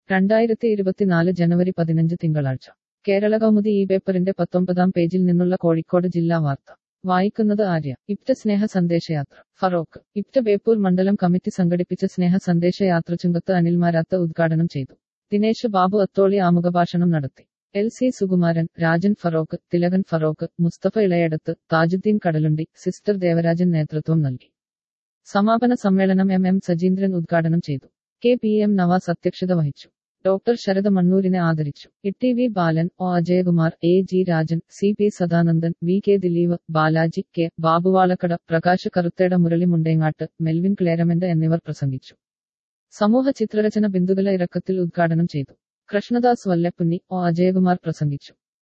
രണ്ടായിരത്തി ഇരുപത്തിനാല് ജനുവരി പതിനഞ്ച് തിങ്കളാഴ്ച കേരള കൗമുദി ഈ പേപ്പറിന്റെ പത്തൊമ്പതാം പേജിൽ നിന്നുള്ള കോഴിക്കോട് ജില്ലാ വാർത്ത വായിക്കുന്നത് ആര്യ ഇപ്റ്റ സ്നേഹ സന്ദേശയാത്ര ഫറോക്ക് ഇപ്റ്റ ബേപ്പൂർ മണ്ഡലം കമ്മിറ്റി സംഘടിപ്പിച്ച സ്നേഹ സന്ദേശയാത്ര ചുങ്കത്ത് അനിൽമാരാത്ത ഉദ്ഘാടനം ചെയ്തു ദിനേശ് ബാബു അത്തോളി ആമുഖഭാഷണം നടത്തി L C Sukumaran Rajan Feroke Thilakan Feroke Mustafa Elayadath Thajuddeen Kadalundi sister Devarajan നേതൃത്വം നൽകി സമാപന സമ്മേളനം എം എം സജീന്ദ്രൻ ഉദ്ഘാടനം ചെയ്തു കെ പി എം നവാസ് അധ്യക്ഷത വഹിച്ചു ഡോക്ടർ ശരദ മണ്ണൂരിനെ ആദരിച്ചു E V Balan O Ajayakumar A G Rajan C P Sadanandan V K Dileep Balaji K ബാബുവാളക്കട പ്രകാശ് കറുത്തേട മുരളി മുണ്ടേങ്ങാട്ട് മെൽവിൻ ക്ലേരമൻഡ് എന്നിവർ പ്രസംഗിച്ചു സമൂഹ ചിത്രരചന ബിന്ദുകല ഇറക്കത്തിൽ ഉദ്ഘാടനം ചെയ്തു കൃഷ്ണദാസ് വല്ലപ്പുന്നി ഒ അജയകുമാർ പ്രസംഗിച്ചു